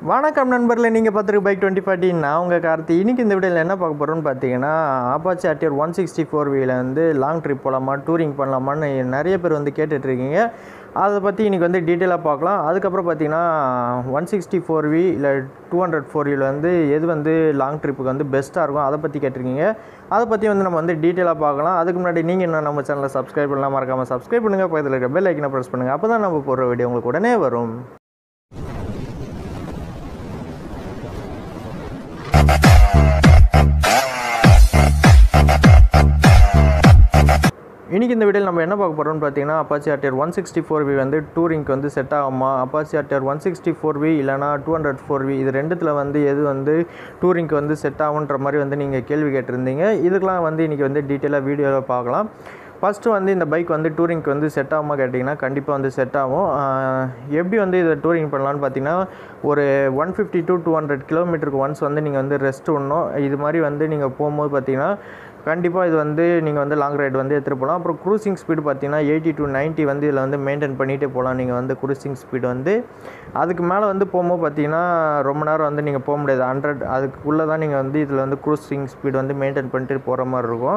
வணக்கம் நண்பர்களே நீங்கள் பார்த்துருக்கு பைக் டுவெண்ட்டி ஃபார்ட்டி நான் உங்கள் கார்த்தி இன்றைக்கி இந்த வீடியோவில் என்ன பார்க்க போகிறோன்னு பார்த்தீங்கன்னா Apache RTR one sixty four வீல வந்து லாங் ட்ரிப் போகலாமா டூரிங் பண்ணலாமான்னு நிறைய பேர் வந்து கேட்டுட்ருக்கீங்க அதை பற்றி இன்றைக்கி வந்து டீட்டெயிலாக பார்க்கலாம் அதுக்கப்புறம் பார்த்தீங்கன்னா ஒன் சிக்ஸ்டி ஃபோர் வி இல்லை டூ ஹண்ட்ரட் ஃபோர் வியில் வந்து எது வந்து லாங் ட்ரிப்புக்கு வந்து பெஸ்ட்டாக இருக்கும் அதை பற்றி கேட்டிருக்கீங்க அதை பற்றி வந்து நம்ம வந்து டீட்டெயிலாக பார்க்கலாம் அதுக்கு முன்னாடி நீங்கள் இன்னும் நம்ம சேனலை சப்ஸ்கிரைப் பண்ணலாம் மறக்காமல் சப்ஸ்கிரைப் பண்ணுங்கள் பக்கத்தில் இருக்க பெல் ஐக்கனை ப்ரெஸ் பண்ணுங்கள் அப்போ தான் நம்ம போடுற வீடியோ உங்களுக்கு உடனே வரும் இன்றைக்கி இந்த வீடியோவில் நம்ம என்ன பார்க்க போகிறோம்னு பார்த்தீங்கன்னா Apache RTR one sixty four V வந்து டூரிங்க்கு வந்து செட் ஆகுமா Apache RTR one sixty four V இல்லைனா டூ ஹண்ட்ரட் ஃபோர் வி இது ரெண்டுத்தில் வந்து எது வந்து டூரிங்க்கு வந்து செட் ஆகுன்ற மாதிரி வந்து நீங்கள் கேள்வி கேட்டிருந்தீங்க இதுக்கெலாம் வந்து இன்றைக்கி வந்து டீட்டெயிலாக வீடியோவில் பார்க்கலாம் ஃபஸ்ட்டு வந்து இந்த பைக் வந்து டூரிங்க்கு வந்து செட் ஆகுமா கேட்டிங்கன்னா கண்டிப்பாக வந்து செட் ஆகும் ஆஹ் எப்படி வந்து இதை டூரிங் பண்ணலான்னு பார்த்தீங்கன்னா ஒரு one fifty to two hundred கிலோமீட்டருக்கு ஒன்ஸ் வந்து நீங்கள் வந்து ரெஸ்ட் விடணும் இது மாதிரி வந்து நீங்கள் போகும்போது பார்த்தீங்கன்னா கண்டிப்பாக இது வந்து நீங்கள் வந்து லாங் ரைடு வந்து எடுத்துகிட்டு போகலாம் அப்புறம் க்ரூசிங் ஸ்பீடு பார்த்தீங்கன்னா எயிட்டி டு 90 வந்து இதில் வந்து மெயின்டைன் பண்ணிகிட்டே போகலாம் நீங்கள் வந்து க்ரூசிங் ஸ்பீடு வந்து அதுக்கு மேலே வந்து போகும்போது பார்த்தீங்கன்னா ரொம்ப நேரம் வந்து நீங்கள் போக முடியாது ஹண்ட்ரட் அதுக்குள்ளே தான் நீங்கள் வந்து இதில் வந்து க்ரூசிங் ஸ்பீடு வந்து மெயின்டைன் பண்ணிட்டு போகிற மாதிரி இருக்கும்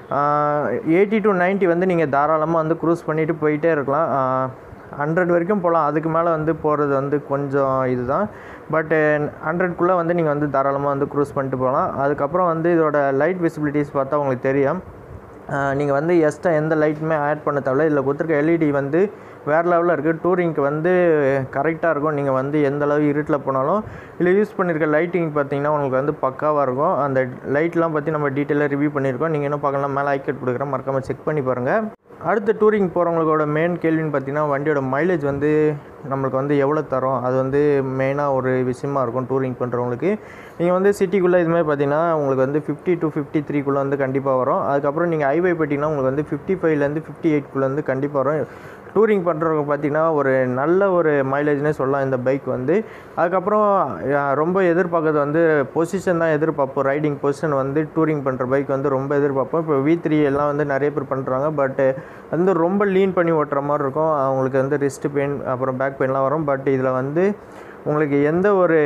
எயிட்டி டு 90 வந்து நீங்கள் தாராளமாக வந்து க்ரூஸ் பண்ணிவிட்டு போயிட்டே இருக்கலாம் ஹண்ட்ரட் வரைக்கும் போகலாம் அதுக்கு மேலே வந்து போகிறது வந்து கொஞ்சம் இதுதான் பட்டு ஹண்ட்ரட்குள்ளே வந்து நீங்கள் வந்து தாராளமாக வந்து க்ரூஸ் பண்ணிட்டு போகலாம் அதுக்கப்புறம் வந்து இதோட லைட் விசிபிலிட்டிஸ் பார்த்தா உங்களுக்கு தெரியும் நீங்கள் வந்து எக்ஸ்ட்ரா எந்த லைட்டுமே ஆட் பண்ண தேவையில்ல இதில் கொடுத்துருக்க எல்இடி வந்து வேறு லெவலில் இருக்குது டூரிங்க்கு வந்து கரெக்டாக இருக்கும் நீங்கள் வந்து எந்த அளவு இருட்டில் போனாலும் இதில் யூஸ் பண்ணியிருக்க லைட்டிங் பார்த்தீங்கன்னா உங்களுக்கு வந்து பக்காவாக இருக்கும் அந்த லைட்லாம் பற்றி நம்ம டீட்டெயிலாக ரிவ்யூ பண்ணியிருக்கோம் நீங்கள் இன்னும் பார்க்கலாம் மேலே ஐக்கெட் கொடுக்குறேன் மறக்காமல் செக் பண்ணி பாருங்கள் அடுத்த டூரிங் போகிறவங்களோட மெயின் கேள்வின்னு பார்த்தீங்கன்னா வண்டியோட மைலேஜ் வந்து நம்மளுக்கு வந்து எவ்வளோ தரும் அது வந்து மெயினாக ஒரு விஷயமா இருக்கும் டூரிங் பண்ணுறவங்களுக்கு நீங்கள் வந்து சிட்டிக்குள்ளே இதுமாதிரி பார்த்தீங்கன்னா உங்களுக்கு வந்து ஃபிஃப்டி டு ஃபிஃப்டி த்ரீக்குள்ளே வந்து கண்டிப்பாக வரும் அதுக்கப்புறம் நீங்கள் ஹைவே போயிட்டீங்கன்னா உங்களுக்கு வந்து ஃபிஃப்டி ஃபைவ்லேருந்து ஃபிஃப்டி எயிட்குள்ளே வந்து கண்டிப்பாக வரும் டூரிங் பண்ணுறவங்க பார்த்தீங்கன்னா ஒரு நல்ல ஒரு மைலேஜ்னே சொல்லலாம் இந்த பைக் வந்து அதுக்கப்புறம் அஹ், ரொம்ப எதிர்பார்க்கறது வந்து பொசிஷன் தான் எதிர்பார்ப்போம் ரைடிங் பொசிஷன் வந்து டூரிங் பண்ணுற பைக் வந்து ரொம்ப எதிர்பார்ப்போம் இப்போ வி த்ரீ எல்லாம் வந்து நிறைய பேர் பண்ணுறாங்க பட் வந்து ரொம்ப லீன் பண்ணி ஓட்டுற மாதிரி இருக்கும் அவங்களுக்கு வந்து ரிஸ்ட் பெயின் அப்புறம் பேக் பெயின்லாம் வரும் பட் இதில் வந்து உங்களுக்கு எந்த ஒரு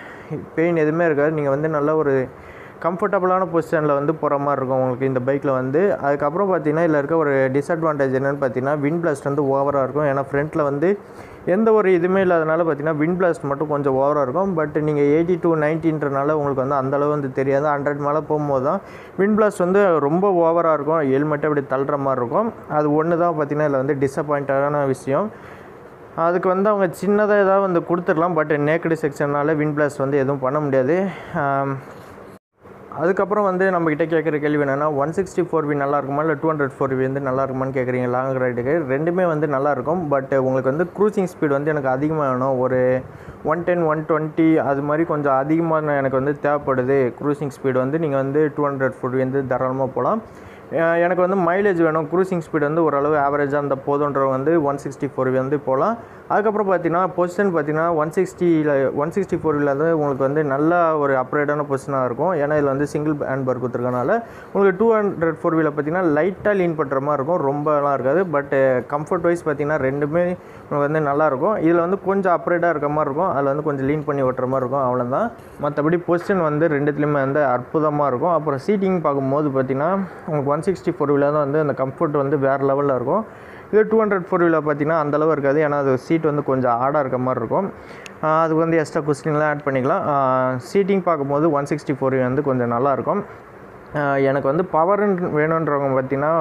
பெயின் எதுவுமே இருக்காது நீங்கள் வந்து நல்ல ஒரு கம்ஃபர்டபுளான பொசிஷனில் வந்து போகிற மாதிரி இருக்கும் உங்களுக்கு இந்த பைக்கில் வந்து அதுக்கப்புறம் பார்த்தீங்கன்னா இதில் இருக்க ஒரு டிஸ்அட்வான்டேஜ் என்னென்னு பார்த்தீங்கன்னா விண்ட் பிளாஸ்ட் வந்து ஓவராக இருக்கும் ஏன்னா ஃப்ரண்ட்டில் வந்து எந்த ஒரு இதுவுமே இல்லாதனால பார்த்தீங்கன்னா விண்ட் பிளாஸ்ட் மட்டும் கொஞ்சம் ஓவராக இருக்கும் பட் நீங்கள் எயிட்டி டு நைன்ட்டின்றனால உங்களுக்கு வந்து அந்தளவு வந்து தெரியாது ஹண்ட்ரட் மேலே போகும்போது தான் விண்ட் பிளாஸ்ட் வந்து ரொம்ப ஓவராக இருக்கும் ஹெல்மெட்டை அப்படி தள்ளுற மாதிரி இருக்கும் அது ஒன்று தான் பார்த்தீங்கன்னா இதில் வந்து டிசப்பாயிண்டான விஷயம் அதுக்கு வந்து அவங்க சின்னதாக ஏதாவது வந்து கொடுத்துடலாம் பட் நேக்கடு செக்ஷனால் விண்ட் பிளாஸ்ட் வந்து எதுவும் பண்ண முடியாது ஆம், அதுக்கப்புறம் வந்து நம்மக்கிட்ட கேட்குற கேள்வி என்னென்னா ஒன் சிக்ஸ்டி ஃபோர் வி நல்லா இருக்குமா இல்லை டூ ஹண்ட்ரட் ஃபோர் வி வந்து நல்லா இருக்குமான்னு கேட்குறீங்க லாங் ரைடுக்கு ரெண்டுமே வந்து நல்லா இருக்கும் பட் உங்களுக்கு வந்து க்ரூசிங் ஸ்பீடு வந்து எனக்கு அதிகமாக வேணும் ஒரு ஒன் டென் ஒன் டுவெண்ட்டி அது மாதிரி கொஞ்சம் அதிகமாக எனக்கு வந்து தேவைப்படுது க்ரூசிங் ஸ்பீடு வந்து நீங்கள் வந்து டூ ஹண்ட்ரட் ஃபோர் வந்து தாராளமாக போகலாம் அஹ் எனக்கு வந்து மைலேஜ் வேணும் க்ரூசிங் ஸ்பீடு வந்து ஓரளவு ஆவரேஜாக இருந்த போதுன்றவங்க வந்து ஒன் சிக்ஸ்டி ஃபோர் வந்து போகலாம் அதுக்கப்புறம் பார்த்தீங்கன்னா பொசிஷன் பார்த்தீங்கன்னா ஒன் சிக்ஸ்டியில் ஒன் சிக்ஸ்டி ஃபோரில் வந்து உங்களுக்கு வந்து நல்ல ஒரு அப்ரேட்டான பொசிஷனாக இருக்கும் ஏன்னா இதில் வந்து சிங்கிள் ஹேண்ட் பார் கொடுத்துருக்கனால உங்களுக்கு டூ ஹண்ட்ரட் ஃபோர் வீலில் பார்த்தீங்கன்னா லைட்டாக லீன் பண்ணுற மாதிரி இருக்கும் ரொம்பலாம் இருக்காது பட் கம்ஃபர்ட் வைஸ் பார்த்தீங்கன்னா ரெண்டுமே உங்களுக்கு வந்து நல்லாயிருக்கும் இதில் வந்து கொஞ்சம் அப்ரேட்டாக இருக்க மாதிரி இருக்கும் அதில் வந்து கொஞ்சம் லீன் பண்ணி ஓட்டுற மாதிரி இருக்கும் அவ்வளோதான் மற்றபடி பொசிஷன் வந்து ரெண்டுத்துலேயுமே வந்து அற்புதமாக இருக்கும் அப்புறம் சீட்டிங் பார்க்கும்போது பார்த்தீங்கன்னா உங்களுக்கு ஒன் சிக்ஸ்டி ஃபோர் வீலர் தான் வந்து அந்த கம்ஃபர்ட் வந்து வேறு லெவலில் இருக்கும் இது டூ ஹண்ட்ரட் ஃபோர் வீலர் பார்த்தீங்கன்னா அந்தளவு இருக்காது ஏன்னா அது சீட் வந்து கொஞ்சம் ஆடாக இருக்க மாதிரி இருக்கும் ஆஹ் அதுக்கு வந்து எக்ஸ்ட்ரா குஸ்டின்லாம் ஆட் பண்ணிக்கலாம் சீட்டிங் பார்க்கும்போது ஒன் சிக்ஸ்டி ஃபோர் வந்து கொஞ்சம் நல்லாயிருக்கும் ஆஹ் எனக்கு வந்து பவர் வேணுன்றவங்க பார்த்தீங்கன்னா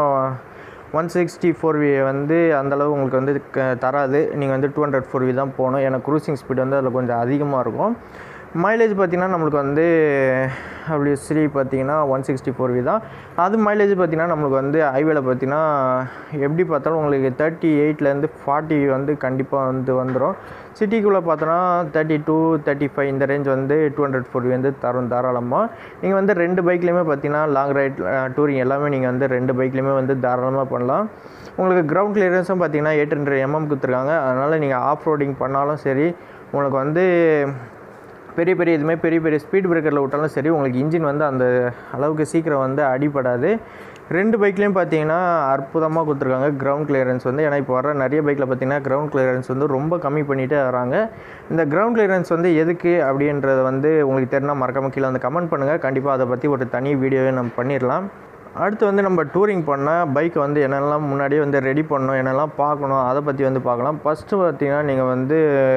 ஒன் சிக்ஸ்டி ஃபோர் வி வந்து அந்தளவு உங்களுக்கு வந்து க- தராது நீங்கள் வந்து டூ ஹண்ட்ரட் ஃபோர் வி தான் போகணும் ஏன்னா க்ரூசிங் ஸ்பீடு வந்து அதில் கொஞ்சம் அதிகமாக இருக்கும் மைலேஜ் பார்த்தீங்கன்னா நம்மளுக்கு வந்து அப்படி ஸ்ரீ பார்த்தீங்கன்னா ஒன் சிக்ஸ்டி ஃபோர் வி தான் அது மைலேஜ் பார்த்தீங்கன்னா நம்மளுக்கு வந்து ஹைவேல பார்த்தீங்கன்னா எப்படி பார்த்தாலும் உங்களுக்கு தேர்ட்டி எயிட்லேருந்து ஃபார்ட்டி வந்து கண்டிப்பாக வந்து வந்துடும் சிட்டிக்குள்ளே பார்த்தோன்னா தேர்ட்டி டூ தேர்ட்டி ஃபைவ் இந்த ரேஞ்ச் வந்து டூ ஹண்ட்ரட் ஃபோர் வந்து தரும் தாராளமாக நீங்கள் வந்து ரெண்டு பைக்லேயுமே பார்த்தீங்கன்னா லாங் ரைட் டூரிங் எல்லாமே நீங்கள் வந்து ரெண்டு பைக்லேயுமே வந்து தாராளமாக பண்ணலாம் உங்களுக்கு கிரவுண்ட் கிளியரன்ஸும் பார்த்தீங்கன்னா எயிட் ஹண்ட்ரட் எம்எம் கொடுத்துருக்காங்க அதனால் நீங்கள் ஆஃப் ரோடிங் பண்ணாலும் சரி உங்களுக்கு வந்து பெரிய பெரிய இதுமாதிரி பெரிய பெரிய ஸ்பீட் பிரேக்கரில் விட்டாலும் சரி உங்களுக்கு இன்ஜின் வந்து அந்த அளவுக்கு சீக்கிரம் வந்து அடிபடாது ரெண்டு பைக்லேயும் பார்த்தீங்கன்னா அற்புதமாக கொடுத்துருக்காங்க கிரவுண்ட் கிளியரன்ஸ் வந்து ஏன்னா இப்போ வர நிறைய பைக்கில் பார்த்தீங்கன்னா கிரவுண்ட் கிளியரன்ஸ் வந்து ரொம்ப கம்மி பண்ணிகிட்டே வராங்க இந்த கிரவுண்ட் கிளியரன்ஸ் வந்து எதுக்கு அப்படின்றத வந்து உங்களுக்கு தெரினா மறக்காம கீழே வந்து கமெண்ட் பண்ணுங்கள் கண்டிப்பாக அதை பற்றி ஒரு தனி வீடியோவே நம்ம பண்ணிடலாம் அடுத்து வந்து நம்ம டூரிங் பண்ணால் பைக்கை வந்து என்னெல்லாம் முன்னாடியே வந்து ரெடி பண்ணணும் என்னெல்லாம் பார்க்கணும் அதை பற்றி வந்து பார்க்கலாம் ஃபஸ்ட்டு பார்த்தீங்கன்னா நீங்கள் வந்து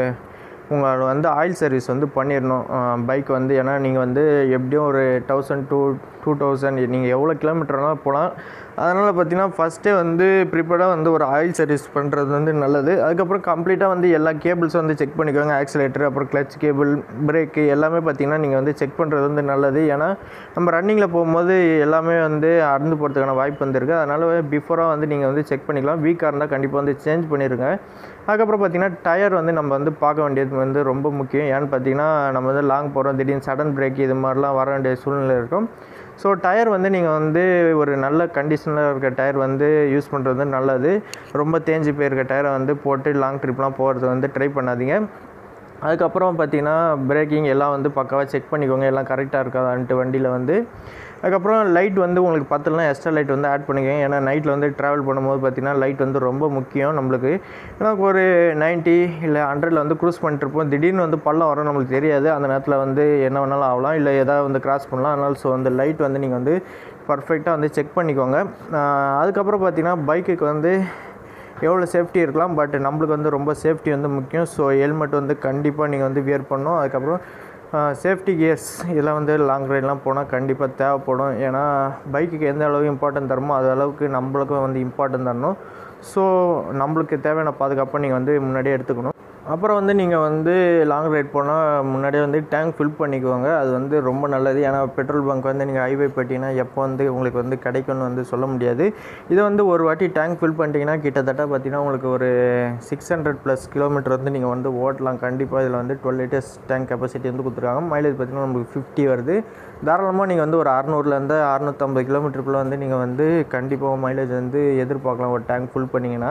உங்களோட வந்து ஆயில் சர்வீஸ் வந்து பண்ணிடணும் பைக் வந்து ஏன்னா நீங்கள் வந்து எப்படியும் ஒரு தௌசண்ட் டூ டூ தௌசண்ட் நீங்கள் எவ்வளோ கிலோமீட்டர்னாலும் போகலாம் அதனால் பார்த்தீங்கன்னா ஃபஸ்ட்டே வந்து ப்ரிப்பேர்டாக வந்து ஒரு ஆயில் சர்வீஸ் பண்ணுறது வந்து நல்லது அதுக்கப்புறம் கம்ப்ளீட்டாக வந்து எல்லா கேபிள்ஸும் வந்து செக் பண்ணிக்கோங்க ஆக்சிலேட்டர் அப்புறம் கிளச் கேபிள் பிரேக்கு எல்லாமே பார்த்தீங்கன்னா நீங்கள் வந்து செக் பண்ணுறது வந்து நல்லது ஏன்னா நம்ம ரன்னிங்கில் போகும்போது எல்லாமே வந்து அறந்து போகிறதுக்கான வாய்ப்பு வந்துருக்கு அதனால் பிஃபோராக வந்து நீங்கள் வந்து செக் பண்ணிக்கலாம் வீக்காக இருந்தால் கண்டிப்பாக வந்து சேஞ்ச் பண்ணிடுங்க அதுக்கப்புறம் பார்த்தீங்கன்னா டயர் வந்து நம்ம வந்து பார்க்க வேண்டியது வந்து ரொம்ப முக்கியம் ஏன்னு பார்த்தீங்கன்னா நம்ம வந்து லாங் போகிறோம் திடீர்னு சடன் பிரேக் இது மாதிரிலாம் வர வேண்டிய சூழ்நிலை இருக்கும் ஸோ டயர் வந்து நீங்கள் வந்து ஒரு நல்ல கண்டிஷனில் இருக்க டயர் வந்து யூஸ் பண்ணுறது வந்து நல்லது ரொம்ப தேஞ்சு போயிருக்க டயரை வந்து போட்டு லாங் ட்ரிப்லாம் போகிறது வந்து ட்ரை பண்ணாதீங்க அதுக்கப்புறம் பார்த்தீங்கன்னா பிரேக்கிங் எல்லாம் வந்து பக்காவாக செக் பண்ணிக்கோங்க எல்லாம் கரெக்டாக இருக்காதான்ட்டு வண்டியில் வந்து அதுக்கப்புறம் லைட் வந்து உங்களுக்கு பத்தலனா எக்ஸ்ட்ரா லைட் வந்து ஆட் பண்ணிக்கோங்க ஏன்னா நைட்டில் வந்து ட்ராவல் பண்ணும்போது பார்த்தீங்கன்னா லைட் வந்து ரொம்ப முக்கியம் நம்மளுக்கு ஏன்னா ஒரு நைன்ட்டி இல்லை ஹண்ட்ரடில் வந்து க்ரூஸ் பண்ணிட்டுருப்போம் திடீர்னு வந்து பள்ளம் வரும் நம்மளுக்கு தெரியாது அந்த நேரத்தில் வந்து என்ன வேணாலும் ஆகலாம் இல்லை எதாவது வந்து கிராஸ் பண்ணலாம் அதனால் ஸோ அந்த லைட் வந்து நீங்கள் வந்து பர்ஃபெக்டாக வந்து செக் பண்ணிக்கோங்க அதுக்கப்புறம் பார்த்தீங்கன்னா பைக்குக்கு வந்து எவ்வளோ சேஃப்டி இருக்கலாம் பட் நம்மளுக்கு வந்து ரொம்ப சேஃப்டி வந்து முக்கியம் ஸோ ஹெல்மெட் வந்து கண்டிப்பாக நீங்கள் வந்து வியர் பண்ணணும் அதுக்கப்புறம் சேஃப்டி கியர்ஸ் இதெல்லாம் வந்து லாங் ரைட்லாம் போனால் கண்டிப்பாக தேவைப்படும் ஏன்னா பைக்குக்கு எந்த அளவுக்கு இம்பார்ட்டன்ட் தருமோ அது அளவுக்கு நம்மளுக்கும் வந்து இம்பார்ட்டன்ட் தரணும் ஸோ நம்மளுக்கு தேவையான பாதுகாப்பை நீங்கள் வந்து முன்னாடியே எடுத்துக்கணும் அப்புறம் வந்து நீங்கள் வந்து லாங் ரைட் போனால் முன்னாடியே வந்து டேங்க் ஃபில் பண்ணிக்குவாங்க அது வந்து ரொம்ப நல்லது ஏன்னா பெட்ரோல் பங்க் வந்து நீங்கள் ஹைவே போயிட்டீங்கன்னா எப்போ வந்து உங்களுக்கு வந்து கிடைக்கும்னு வந்து சொல்ல முடியாது இதை வந்து ஒரு வாட்டி டேங்க் ஃபில் பண்ணிட்டீங்கன்னா கிட்டத்தட்ட பார்த்தீங்கன்னா உங்களுக்கு ஒரு சிக்ஸ் ஹண்ட்ரட் ப்ளஸ் கிலோமீட்டர் வந்து நீங்கள் வந்து ஓட்டலாம் கண்டிப்பாக இதில் வந்து டுவெல் லிட்டர்ஸ் டேங்க் கெப்பாசிட்டி வந்து கொடுத்துருக்காங்க மைலேஜ் பார்த்தீங்கன்னா நமக்கு ஃபிஃப்டி வருது தாராளமாக நீங்கள் வந்து ஒரு அறநூறுலேருந்து அறநூற்றம்பது கிலோமீட்டருக்குள்ளே வந்து நீங்கள் வந்து கண்டிப்பாக மைலேஜ் வந்து எதிர்பார்க்கலாம் ஒரு டேங்க் ஃபுல் பண்ணிங்கன்னா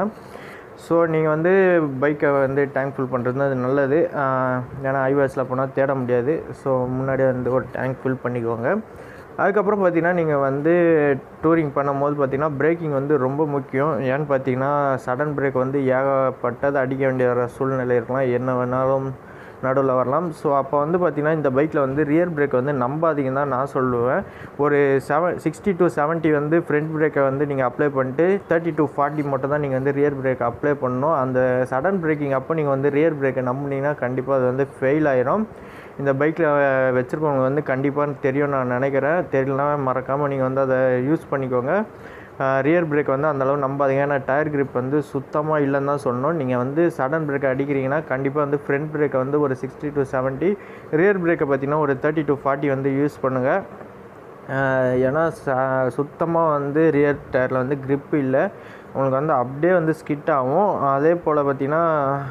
ஸோ நீங்கள் வந்து பைக்கை வந்து டேங்க் ஃபுல் பண்ணுறது அது நல்லது ஏன்னா ஹைவேஸில் போனால் தேட முடியாது ஸோ முன்னாடியே வந்து ஒரு டேங்க் ஃபில் பண்ணிக்கோங்க அதுக்கப்புறம் பார்த்தீங்கன்னா நீங்கள் வந்து டூரிங் பண்ணும்போது பார்த்தீங்கன்னா பிரேக்கிங் வந்து ரொம்ப முக்கியம் ஏன்னு பார்த்தீங்கன்னா சடன் பிரேக் வந்து ஏகப்பட்டது அடிக்க வேண்டிய சூழ்நிலை இருக்கலாம் என்ன வேணாலும் நடுவில் வரலாம் ஸோ அப்போ வந்து பார்த்திங்கன்னா இந்த பைக்கில் வந்து ரியர் பிரேக் வந்து நம்பாதீங்கன்னு தான் நான் சொல்லுவேன் ஒரு செவன் சிக்ஸ்டி டு செவன்ட்டி வந்து ஃப்ரண்ட் பிரேக்கை வந்து நீங்கள் அப்ளை பண்ணிட்டு தேர்ட்டி டு ஃபார்ட்டி மட்டும் தான் நீங்கள் வந்து ரியர் பிரேக் அப்ளை பண்ணணும் அந்த சடன் பிரேக்கிங் அப்போ நீங்கள் வந்து ரியர் பிரேக்கை நம்பினீங்கன்னா கண்டிப்பாக அது வந்து ஃபெயில் ஆயிரும் இந்த பைக்கில் வச்சுருக்கவங்க வந்து கண்டிப்பாக தெரியும் நான் நினைக்கிறேன் தெரியலனா மறக்காமல் நீங்கள் வந்து அதை யூஸ் பண்ணிக்கோங்க ரியர் பிரேக் வந்து அந்தளவு நம்பாதீங்க ஏன்னா டயர் கிரிப் வந்து சுத்தமாக இல்லைன்னு தான் சொல்லணும் நீங்கள் வந்து சடன் பிரேக் அடிக்கிறீங்கன்னா கண்டிப்பாக வந்து ஃப்ரண்ட் பிரேக்கை வந்து ஒரு சிக்ஸ்டி டு செவன்ட்டி ரியர் பிரேக்கை பார்த்தீங்கன்னா ஒரு தேர்ட்டி டு ஃபார்ட்டி வந்து யூஸ் பண்ணுங்கள் ஏன்னா ச சுத்தமாக வந்து ரியர் டயரில் வந்து grip இல்லை உங்களுக்கு வந்து அப்படியே வந்து ஸ்கிட் ஆகும் அதே போல் பார்த்தீங்கன்னா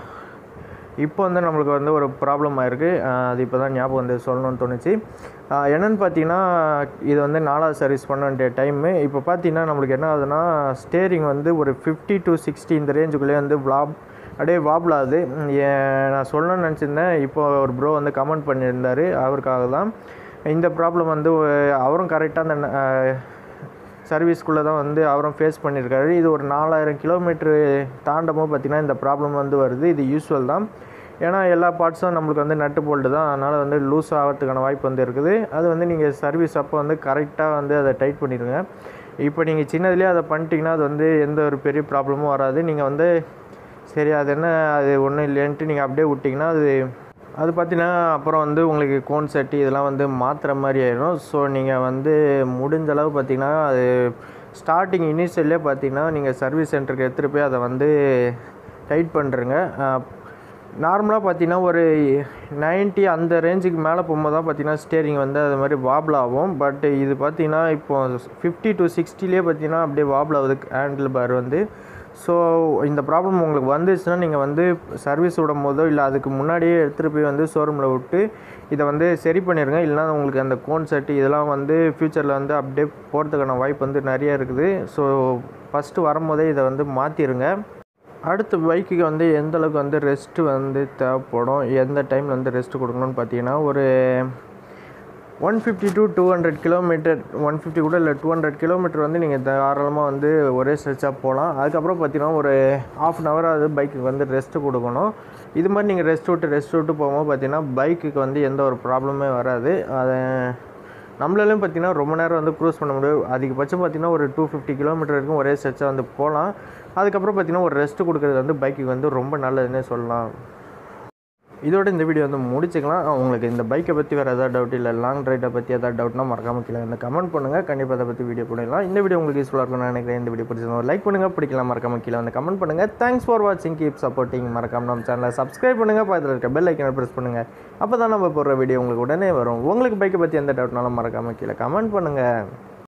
இப்போ வந்து நம்மளுக்கு வந்து ஒரு ப்ராப்ளம் ஆயிருக்கு அஹ் அது இப்போ தான் ஞாபகம் வந்து சொல்லணும்னு தோணுச்சு அஹ் என்னன்னு பார்த்தீங்கன்னா இது வந்து நாலாவது சர்வீஸ் பண்ண வேண்டிய டைமு இப்போ பார்த்தீங்கன்னா நம்மளுக்கு என்ன ஆகுதுன்னா ஸ்டேரிங் வந்து ஒரு ஃபிஃப்டி டு சிக்ஸ்டி இந்த ரேஞ்சுக்குள்ளேயே வந்து விளாப் அப்படியே வாபிள் ஆகுது உம் ஏன் நான் சொல்லணும்னு நினச்சிருந்தேன் இப்போ ஒரு ப்ரோ வந்து கமெண்ட் பண்ணியிருந்தார் அவருக்காக தான் இந்த ப்ராப்ளம் வந்து ஒ- அவரும் கரெக்டாக அந்த அஹ், சர்வீஸ்க்குள்ளே தான் வந்து அவரும் ஃபேஸ் பண்ணியிருக்காரு இது ஒரு நாலாயிரம் கிலோமீட்ரு தாண்டமோ பார்த்தீங்கன்னா இந்த ப்ராப்ளம் வந்து வருது இது யூஸ்வல் தான் ஏன்னா எல்லா பார்ட்ஸும் நம்மளுக்கு வந்து நட்டு போல்ட்டு தான் அதனால் வந்து லூஸ் ஆகிறதுக்கான வாய்ப்பு வந்து இருக்குது அது வந்து நீங்கள் சர்வீஸ் அப்போ வந்து கரெக்டாக வந்து அதை டைட் பண்ணிடுங்க இப்போ நீங்கள் சின்னதுலேயே அதை பண்ணிட்டீங்கன்னா அது வந்து எந்த ஒரு பெரிய ப்ராப்ளமும் வராது நீங்கள் வந்து சரி அது என்ன அது ஒன்றும் இல்லைன்ட்டு நீங்கள் அப்படியே விட்டிங்கன்னா அது அது பார்த்தீங்கன்னா அப்புறம் வந்து உங்களுக்கு கோன் செட்டு இதெல்லாம் வந்து மாற்றுற மாதிரி ஆயிடும் ஸோ நீங்கள் வந்து முடிஞ்ச அளவு பார்த்தீங்கன்னா அது ஸ்டார்டிங் இனிஷியல்லே பார்த்தீங்கன்னா நீங்கள் சர்வீஸ் சென்டருக்கு எடுத்துகிட்டு போய் அதை வந்து டைட் பண்ணுறங்க நார்மலாக பார்த்தீங்கன்னா ஒரு 90 அந்த ரேஞ்சுக்கு மேலே போகும்போது தான் பார்த்தீங்கன்னா ஸ்டேரிங் வந்து அது மாதிரி வாபிள் ஆகும் பட் இது பார்த்தீங்கன்னா இப்போ ஃபிஃப்டி டு சிக்ஸ்டிலே பார்த்தீங்கன்னா அப்படியே வாபிள் ஆகுது ஹேண்டில் பார் வந்து ஸோ இந்த ப்ராப்ளம் உங்களுக்கு வந்துச்சுன்னா நீங்கள் வந்து சர்வீஸ் விடும் போதோ இல்லை அதுக்கு முன்னாடியே எடுத்துகிட்டு போய் வந்து ஷோரூமில் விட்டு இதை வந்து சரி பண்ணிடுங்க இல்லைனா உங்களுக்கு அந்த கோன் செட்டு இதெல்லாம் வந்து ஃப்யூச்சரில் வந்து அப்படியே போகிறதுக்கான வாய்ப்பு வந்து நிறைய இருக்குது ஸோ ஃபஸ்ட்டு வரும்போதே இதை வந்து மாற்றிடுங்க அடுத்த பைக்குக்கு வந்து எந்த அளவுக்கு வந்து ரெஸ்ட்டு வந்து தேவைப்படும் எந்த டைமில் வந்து ரெஸ்ட் கொடுக்கணும்னு பார்த்தீங்கன்னா ஒரு one fifty to two hundred kilometre one fifty கூட இல்லை டூ ஹண்ட்ரட் கிலோமீட்டர் வந்து நீங்கள் தாராளமாக வந்து ஒரே ஸ்ட்ரெச்சாக போகலாம் அதுக்கப்புறம் பார்த்தீங்கன்னா ஒரு ஆஃப் அன் ஹவர் அது பைக்குக்கு வந்து ரெஸ்ட்டு கொடுக்கணும் இது மாதிரி நீங்கள் ரெஸ்ட் விட்டு ரெஸ்ட் விட்டு போகும்போது பார்த்தீங்கன்னா பைக்குக்கு வந்து எந்த ஒரு ப்ராப்ளமே வராது அதை நம்மளாலையும் பார்த்தீங்கன்னா ரொம்ப நேரம் வந்து க்ரூஸ் பண்ண முடியும் அதிகபட்சம் பார்த்தீங்கன்னா ஒரு டூ ஃபிஃப்டி கிலோமீட்டர் வரைக்கும் ஒரே ஸ்ட்ரெச்சாக வந்து போகலாம் அதுக்கப்புறம் பார்த்தீங்கன்னா ஒரு ரெஸ்ட் கொடுக்குறது வந்து பைக்குக்கு வந்து ரொம்ப நல்லதுன்னே சொல்லலாம் இதோட இந்த வீடியோ வந்து முடிச்சுக்கலாம் உங்களுக்கு இந்த பைக்கை பற்றி வேறு ஏதாவது டவுட் இல்லை லாங் ரைடை பற்றி ஏதாவது டவுட்னா மறக்காம கீழே இந்த கமெண்ட் பண்ணுங்கள் கண்டிப்பாக அதை பற்றி வீடியோ போடலாம் இந்த வீடியோ உங்களுக்கு யூஸ்ஃபுல்லாக இருக்கும்னு நினைக்கிறேன் இந்த வீடியோ பிடிச்சிருந்தோம் லைக் பண்ணுங்கள் பிடிக்கலாம் மறக்காம கீழே வந்து கமெண்ட் பண்ணுங்கள் தேங்க்ஸ் ஃபார் வாட்சிங் கீப் சப்போர்ட்டிங் மறக்காம நம்ம சேனலை சப்ஸ்கிரைப் பண்ணுங்கள் பக்கத்தில் இருக்க பெல் ஐக்கனை ப்ரெஸ் பண்ணுங்கள் அப்போ தான் நம்ம போடுற வீடியோ உங்களுக்கு உடனே வரும் உங்களுக்கு பைக்கை பற்றி எந்த டவுட்னாலும் மறக்காம கீழே கமெண்ட் பண்ணுங்கள்